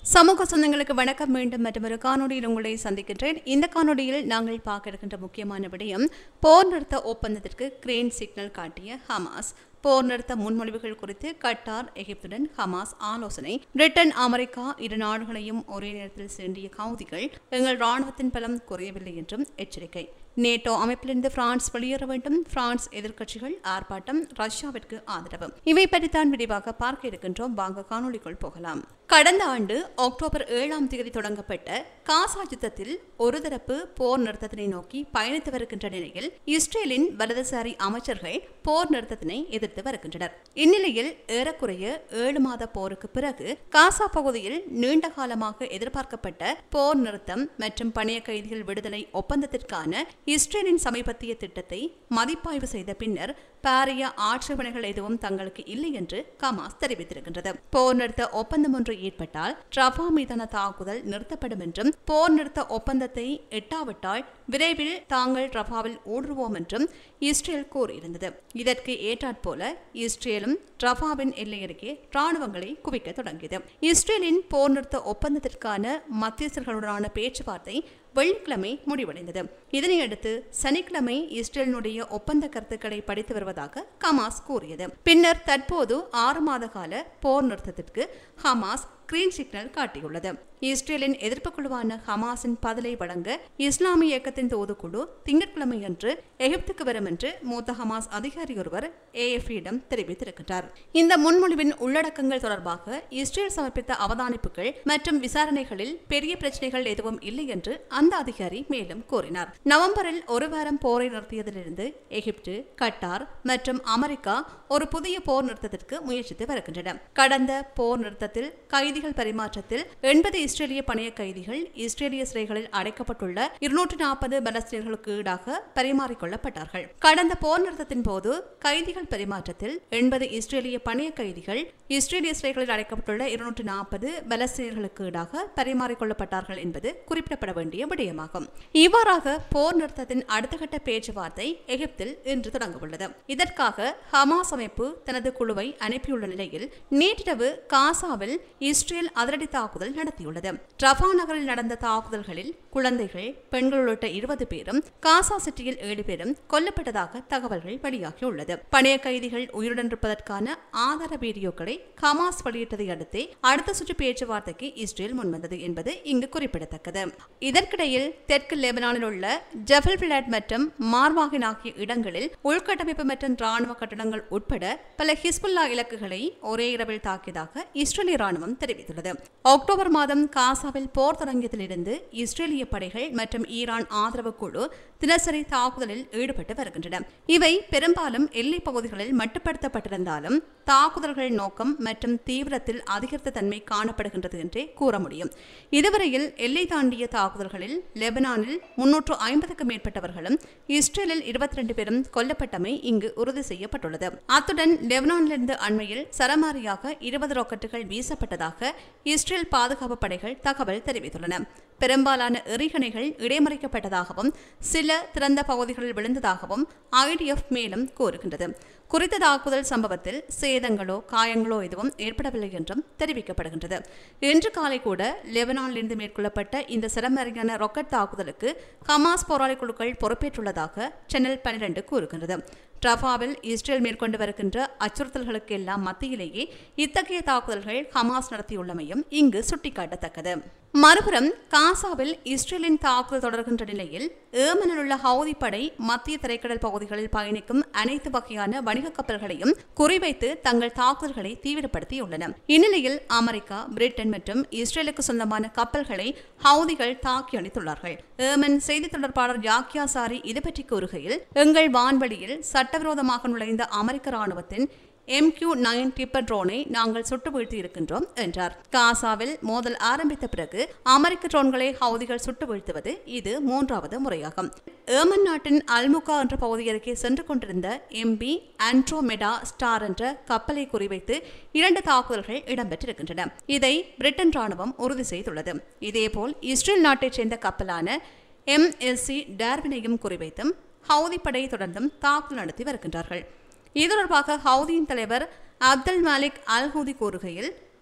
சமூக சொந்தங்களுக்கு வணக்கம் மீண்டும் மற்றொரு காணொலியில் உங்களை சந்திக்கின்றேன் இந்த காணொலியில் நாங்கள் பார்க்க இருக்கின்ற முக்கியமான விடயம் போர் நிறுத்த ஒப்பந்தத்திற்கு கிரேன் சிக்னல் காட்டிய ஹமாஸ் போர் நிறுத்த முன்மொழிவுகள் குறித்து கட்டார் எகிப்துடன் ஹமாஸ் ஆலோசனை பிரிட்டன் அமெரிக்கா இரு நாடுகளையும் ஒரே நேரத்தில் சீண்டிய கவுதிகள் எங்கள் ராணுவத்தின் பலம் குறையவில்லை என்றும் எச்சரிக்கை நேட்டோ அமைப்பிலிருந்து பிரான்ஸ் வெளியேற வேண்டும் பிரான்ஸ் எதிர்க்கட்சிகள் ஆர்ப்பாட்டம் ரஷ்யாவிற்கு ஆதரவு இவை பற்றித்தான் விரிவாக பார்க்க இருக்கின்றோம் வாங்க காணொலிக்குள் போகலாம் கடந்த ஆண்டு அக்டோபர் ஏழாம் தேதி தொடங்கப்பட்ட காசா யுத்தத்தில் ஒரு தரப்பு போர் நிறுத்தத்தினை நோக்கி பயணித்து வருகின்ற நிலையில் இஸ்ரேலின் வலதுசாரி அமைச்சர்கள் போர் நிறுத்தத்தினை எதிர்த்து வருகின்றனர் இந்நிலையில் ஏறக்குறைய ஏழு மாத போருக்கு பிறகு காசா பகுதியில் நீண்ட காலமாக எதிர்பார்க்கப்பட்ட போர் நிறுத்தம் மற்றும் பணிய கைதிகள் விடுதலை ஒப்பந்தத்திற்கான இஸ்ரேலின் சமீபத்திய திட்டத்தை மதிப்பாய்வு செய்த பின்னர் பாரிய ஆட்சேபனைகள் எதுவும் தங்களுக்கு இல்லை என்று கமாஸ் தெரிவித்திருக்கின்றது போர் நிறுத்த ஒப்பந்தம் ஒன்று ஏற்பட்டால் ரஃபா மீதான தாக்குதல் நிறுத்தப்படும் என்றும் போர் நிறுத்த ஒப்பந்தத்தை எட்டாவிட்டால் விரைவில் தாங்கள் ரஃபாவில் ஊடுருவோம் என்றும் இஸ்ரேல் கூறியிருந்தது இதற்கு ஏற்றாற்போல இஸ்ரேலும் ரஃபாவின் எல்லை அருகே ராணுவங்களை குவிக்க தொடங்கியது இஸ்ரேலின் போர் நிறுத்த ஒப்பந்தத்திற்கான மத்தியஸ்தர்களுடனான பேச்சுவார்த்தை வெள்ளிக்கிழமை முடிவடைந்தது இதனையடுத்து சனிக்கிழமை இஸ்ரேலினுடைய ஒப்பந்த கருத்துக்களை படித்து வருவதாக ஹமாஸ் கூறியது பின்னர் தற்போது ஆறு மாத கால போர் நிறுத்தத்திற்கு ஹமாஸ் கிரீன் சிக்னல் காட்டியுள்ளது இஸ்ரேலின் எதிர்ப்பு குழுவான ஹமாஸின் பதிலை வழங்க இஸ்லாமிய இயக்கத்தின் தூதுக்குழு திங்கட்கிழமை அன்று எகிப்துக்கு வரும் என்று மூத்த ஹமாஸ் அதிகாரி ஒருவர் ஏஎஃபியிடம் தெரிவித்திருக்கிறார் இந்த முன்மொழிவின் உள்ளடக்கங்கள் தொடர்பாக இஸ்ரேல் சமர்ப்பித்த அவதானிப்புகள் மற்றும் விசாரணைகளில் பெரிய பிரச்சனைகள் எதுவும் இல்லை என்று அந்த அதிகாரி மேலும் கூறினார் நவம்பரில் ஒரு வாரம் போரை நிறுத்தியதிலிருந்து எகிப்து கட்டார் மற்றும் அமெரிக்கா ஒரு புதிய போர் நிறுத்தத்திற்கு முயற்சித்து வருகின்றன கடந்த போர் நிறுத்தத்தில் கைதிகள் பரிமாற்றத்தில் எண்பது இஸ்ரேலிய பணைய கைதிகள் இஸ்ரேலிய சிறைகளில் அடைக்கப்பட்டுள்ள இருநூற்று நாற்பது பலஸ்தீனர்களுக்கு ஈடாக பரிமாறிக்கொள்ளப்பட்டார்கள் கடந்த போர் நிறுத்தத்தின் போது கைதிகள் பரிமாற்றத்தில் எண்பது இஸ்ரேலிய பணைய கைதிகள் இஸ்ரேலிய சிறைகளில் அடைக்கப்பட்டுள்ள இருநூற்று நாற்பது பலஸ்தீனர்களுக்கு ஈடாக பரிமாறிக்கொள்ளப்பட்டார்கள் என்பது குறிப்பிடப்பட வேண்டிய விடயமாகும் இவ்வாறாக போர் நிறுத்தத்தின் அடுத்த கட்ட பேச்சுவார்த்தை எகிப்தில் இன்று தொடங்கவுள்ளது இதற்காக ஹமாஸ் அமைப்பு தனது குழுவை அனுப்பியுள்ள நிலையில் நேற்றிரவு காசாவில் இஸ்ரேல் அதிரடி தாக்குதல் நடத்தியுள்ளது ரஃபா நகரில் நடந்த தாக்குதல்களில் குழந்தைகள் பெண்கள் உள்ளிட்ட இருபது பேரும் காசா சிட்டியில் ஏழு பேரும் கொல்லப்பட்டதாக தகவல்கள் வெளியாகியுள்ளது பணைய கைதிகள் உயிருடன் இருப்பதற்கான ஆதார வீடியோக்களை ஹமாஸ் வெளியிட்டதை அடுத்தே அடுத்த சுற்று பேச்சுவார்த்தைக்கு இஸ்ரேல் முன்வந்தது என்பது இங்கு குறிப்பிடத்தக்கது இதற்கிடையில் தெற்கு லெபனானில் உள்ள ஜபல் விளாட் மற்றும் மார்வாகின் ஆகிய இடங்களில் உள்கட்டமைப்பு மற்றும் ராணுவ கட்டடங்கள் உட்பட பல ஹிஸ்புல்லா இலக்குகளை ஒரே இரவில் தாக்கியதாக இஸ்ரேலிய ராணுவம் தெரிவித்துள்ளது அக்டோபர் மாதம் காசாவில் போர் தொடங்கியதிலிருந்து இஸ்ரேலிய படைகள் மற்றும் ஈரான் ஆதரவு குழு தினசரி தாக்குதலில் ஈடுபட்டு வருகின்றன இவை பெரும்பாலும் எல்லைப் பகுதிகளில் மட்டுப்படுத்தப்பட்டிருந்தாலும் தாக்குதல்கள் நோக்கம் மற்றும் தீவிரத்தில் அதிகரித்த தன்மை காணப்படுகின்றது என்றே கூற முடியும் இதுவரையில் எல்லை தாண்டிய தாக்குதல்களில் லெபனானில் முன்னூற்று ஐம்பதுக்கும் மேற்பட்டவர்களும் இஸ்ரேலில் இருபத்தி ரெண்டு பேரும் கொல்லப்பட்டமை இங்கு உறுதி செய்யப்பட்டுள்ளது அத்துடன் லெபனானிலிருந்து அண்மையில் சரமாரியாக இருபது ராக்கெட்டுகள் வீசப்பட்டதாக இஸ்ரேல் பாதுகாப்பு படைகள் தகவல் தெரிவித்துள்ளன பெரும்பாலான எறிகணைகள் இடைமறிக்கப்பட்டதாகவும் சில திறந்த பகுதிகளில் விழுந்ததாகவும் ஐடிஎஃப் மேலும் கூறுகின்றது குறித்த தாக்குதல் சம்பவத்தில் சேதங்களோ காயங்களோ எதுவும் ஏற்படவில்லை என்றும் தெரிவிக்கப்படுகின்றது இன்று காலை கூட லெபனானிலிருந்து மேற்கொள்ளப்பட்ட இந்த சிறமறியான ராக்கெட் தாக்குதலுக்கு ஹமாஸ் போராளி குழுக்கள் பொறுப்பேற்றுள்ளதாக சேனல் பனிரெண்டு கூறுகின்றது ரஃபாவில் இஸ்ரேல் மேற்கொண்டு வருகின்ற அச்சுறுத்தல்களுக்கு எல்லாம் மத்தியிலேயே இத்தகைய தாக்குதல்கள் ஹமாஸ் நடத்தியுள்ளமையும் இங்கு சுட்டிக்காட்டத்தக்கது மறுபுறம் காசாவில் இஸ்ரேலின் தாக்குதல் தொடர்கின்ற நிலையில் ஏமனில் உள்ள ஹவுதி படை மத்திய திரைக்கடல் பகுதிகளில் பயணிக்கும் அனைத்து வகையான வணிக கப்பல்களையும் குறிவைத்து தங்கள் தாக்குதல்களை தீவிரப்படுத்தியுள்ளன இந்நிலையில் அமெரிக்கா பிரிட்டன் மற்றும் இஸ்ரேலுக்கு சொந்தமான கப்பல்களை ஹவுதிகள் தாக்கி அளித்துள்ளார்கள் ஏமன் செய்தி தொடர்பாளர் யாக்கியா சாரி இது பற்றி கூறுகையில் எங்கள் வான்வெளியில் சட்டவிரோதமாக நுழைந்த அமெரிக்க ராணுவத்தின் எம் கியூ நைன் டிப்பர் ட்ரோனை நாங்கள் சுட்டு வீழ்த்தி இருக்கின்றோம் என்றார் காசாவில் மோதல் ஆரம்பித்த பிறகு அமெரிக்க ட்ரோன்களை ஹவுதிகள் சுட்டு வீழ்த்துவது இது மூன்றாவது முறையாகும் ஏமன் நாட்டின் அல்முகா என்ற பகுதி அருகே சென்று கொண்டிருந்த எம்பி ஆண்ட்ரோமெடா ஸ்டார் என்ற கப்பலை குறிவைத்து இரண்டு தாக்குதல்கள் இடம்பெற்றிருக்கின்றன இதை பிரிட்டன் ராணுவம் உறுதி செய்துள்ளது இதேபோல் இஸ்ரேல் நாட்டைச் சேர்ந்த கப்பலான எம்எஸ்சி டார்வினையும் குறிவைத்தும் ஹவுதி படை தொடர்ந்தும் தாக்குதல் நடத்தி வருகின்றார்கள் இது தொடர்பாக ஹவுதியின் தலைவர் அப்துல் மாலிக் அல் ஹூதி கூறுகையில்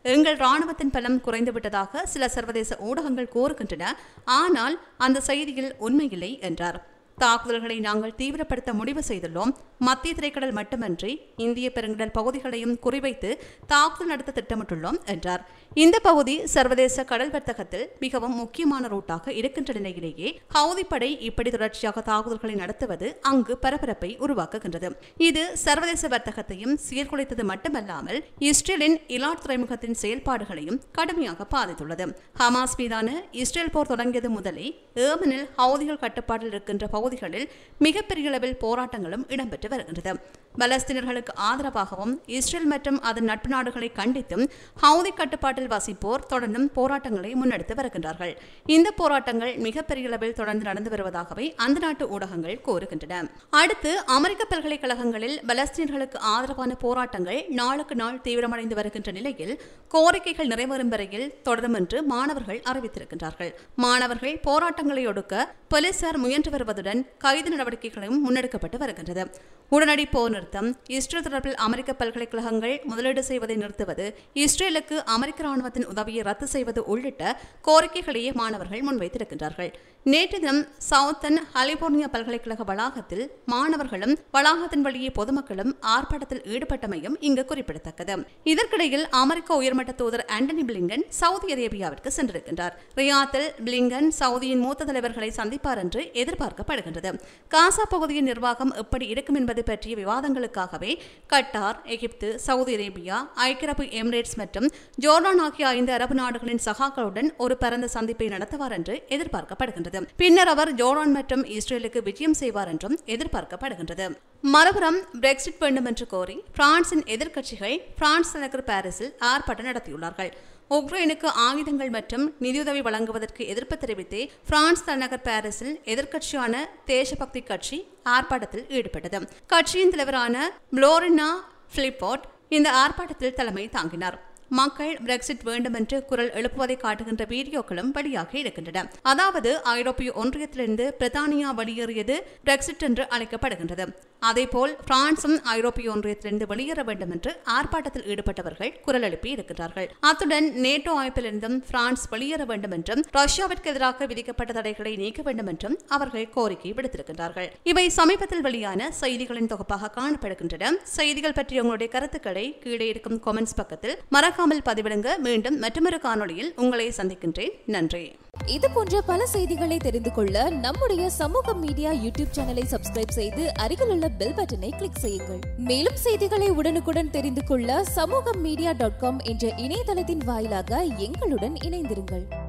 எங்கள் ராணுவத்தின் பலம் குறைந்துவிட்டதாக சில சர்வதேச ஊடகங்கள் கூறுகின்றன ஆனால் அந்த செய்தியில் உண்மையில்லை என்றார் தாக்குதல்களை நாங்கள் தீவிரப்படுத்த முடிவு செய்துள்ளோம் மத்திய திரைக்கடல் மட்டுமன்றி இந்திய பெருங்கடல் பகுதிகளையும் குறிவைத்து தாக்குதல் நடத்த திட்டமிட்டுள்ளோம் என்றார் இந்த பகுதி சர்வதேச கடல் வர்த்தகத்தில் மிகவும் முக்கியமான ரூட்டாக இருக்கின்ற நிலையிலேயே ஹவுதி படை இப்படி தொடர்ச்சியாக தாக்குதல்களை நடத்துவது அங்கு பரபரப்பை உருவாக்குகின்றது இது சர்வதேச வர்த்தகத்தையும் சீர்குலைத்தது மட்டுமல்லாமல் இஸ்ரேலின் இலாட் துறைமுகத்தின் செயல்பாடுகளையும் கடுமையாக பாதித்துள்ளது ஹமாஸ் மீதான இஸ்ரேல் போர் தொடங்கியது முதலே ஏமனில் ஹவுதிகள் கட்டுப்பாட்டில் இருக்கின்ற பகுதிகளில் மிகப்பெரிய அளவில் போராட்டங்களும் இடம்பெற்று வருகின்றது பலஸ்தீனர்களுக்கு ஆதரவாகவும் இஸ்ரேல் மற்றும் அதன் நட்பு நாடுகளை கண்டித்தும் ஹவுதி கட்டுப்பாட்டில் வசிப்போர் தொடர்ந்தும் போராட்டங்களை முன்னெடுத்து வருகின்றார்கள் இந்த போராட்டங்கள் மிகப்பெரிய அளவில் தொடர்ந்து நடந்து வருவதாகவே அந்த நாட்டு ஊடகங்கள் கூறுகின்றன அடுத்து அமெரிக்க பல்கலைக்கழகங்களில் பலஸ்தீனர்களுக்கு ஆதரவான போராட்டங்கள் நாளுக்கு நாள் தீவிரமடைந்து வருகின்ற நிலையில் கோரிக்கைகள் நிறைவேறும் வரையில் தொடரும் என்று மாணவர்கள் அறிவித்திருக்கின்றார்கள் மாணவர்கள் போராட்டங்களை ஒடுக்க போலீசார் முயன்று வருவதுடன் கைது நடவடிக்கைகளும் முன்னெடுக்கப்பட்டு வருகின்றது உடனடி போர் நிறுத்தம் இஸ்ரேல் தொடர்பில் அமெரிக்க பல்கலைக்கழகங்கள் முதலீடு செய்வதை நிறுத்துவது இஸ்ரேலுக்கு அமெரிக்க ராணுவத்தின் உதவியை ரத்து செய்வது உள்ளிட்ட கோரிக்கைகளையே மாணவர்கள் முன்வைத்திருக்கின்றார்கள் நேற்று தினம் சவுத்தன் கலிபோர்னியா பல்கலைக்கழக வளாகத்தில் மாணவர்களும் வளாகத்தின் வழியே பொதுமக்களும் ஆர்ப்பாட்டத்தில் ஈடுபட்டமையும் இங்கு குறிப்பிடத்தக்கது இதற்கிடையில் அமெரிக்க உயர்மட்ட தூதர் ஆண்டனி பிளிங்கன் சவுதி அரேபியாவிற்கு சென்றிருக்கின்றார் ரியாத்தில் பிளிங்கன் சவுதியின் மூத்த தலைவர்களை சந்திப்பார் என்று எதிர்பார்க்கப்படுகின்றது காசா பகுதியின் நிர்வாகம் எப்படி இருக்கும் என்பது பற்றிய விவாதங்களுக்காகவே கட்டார் எகிப்து சவுதி அரேபியா ஐக்கிய அரபு எமிரேட்ஸ் மற்றும் ஜோர்டான் ஆகிய ஐந்து அரபு நாடுகளின் சகாக்களுடன் ஒரு பரந்த சந்திப்பை நடத்துவார் என்று எதிர்பார்க்கப்படுகின்றது பின்னர் அவர் ஜோர்டான் மற்றும் இஸ்ரேலுக்கு விஜயம் செய்வார் என்றும் எதிர்பார்க்கப்படுகின்றது மறுபுறம் பிரெக்சிட் வேண்டும் என்று கோரி பிரான்சின் எதிர்க்கட்சிகள் பிரான்ஸ் தலைநகர் பாரிஸில் ஆர்ப்பாட்டம் நடத்தியுள்ளார்கள் உக்ரைனுக்கு ஆயுதங்கள் மற்றும் நிதியுதவி வழங்குவதற்கு எதிர்ப்பு தெரிவித்தே பிரான்ஸ் தலைநகர் பாரிஸில் எதிர்க்கட்சியான தேசபக்தி கட்சி ஆர்ப்பாட்டத்தில் ஈடுபட்டது கட்சியின் தலைவரான புளோரினா பிலிப்போட் இந்த ஆர்ப்பாட்டத்தில் தலைமை தாங்கினார் மக்கள் பிரெக்சிட் வேண்டும் என்று குரல் எழுப்புவதை காட்டுகின்ற வீடியோக்களும் வெளியாகி இருக்கின்றன அதாவது ஐரோப்பிய ஒன்றியத்திலிருந்து பிரித்தானியா வெளியேறியது பிரெக்சிட் என்று அழைக்கப்படுகின்றது அதேபோல் பிரான்சும் ஐரோப்பிய ஒன்றியத்திலிருந்து வெளியேற வேண்டும் என்று ஆர்ப்பாட்டத்தில் ஈடுபட்டவர்கள் குரல் எழுப்பி இருக்கிறார்கள் அத்துடன் நேட்டோ அமைப்பிலிருந்தும் பிரான்ஸ் வெளியேற வேண்டும் என்றும் ரஷ்யாவிற்கு எதிராக விதிக்கப்பட்ட தடைகளை நீக்க வேண்டும் என்றும் அவர்கள் கோரிக்கை விடுத்திருக்கின்றார்கள் இவை சமீபத்தில் வெளியான செய்திகளின் தொகுப்பாக காணப்படுகின்றன செய்திகள் பற்றிய உங்களுடைய கருத்துக்களை கீழே இருக்கும் கொமெண்ட்ஸ் பக்கத்தில் மறக்காமல் பதிவிடுங்க மீண்டும் மற்றொரு காணொளியில் உங்களை சந்திக்கின்றேன் நன்றி இது போன்ற பல செய்திகளை தெரிந்து கொள்ள நம்முடைய சமூக மீடியா யூடியூப் சேனலை சப்ஸ்கிரைப் செய்து அருகில் உள்ள பெல் பட்டனை கிளிக் செய்யுங்கள் மேலும் செய்திகளை உடனுக்குடன் தெரிந்து கொள்ள சமூக மீடியா டாட் காம் என்ற இணையதளத்தின் வாயிலாக எங்களுடன் இணைந்திருங்கள்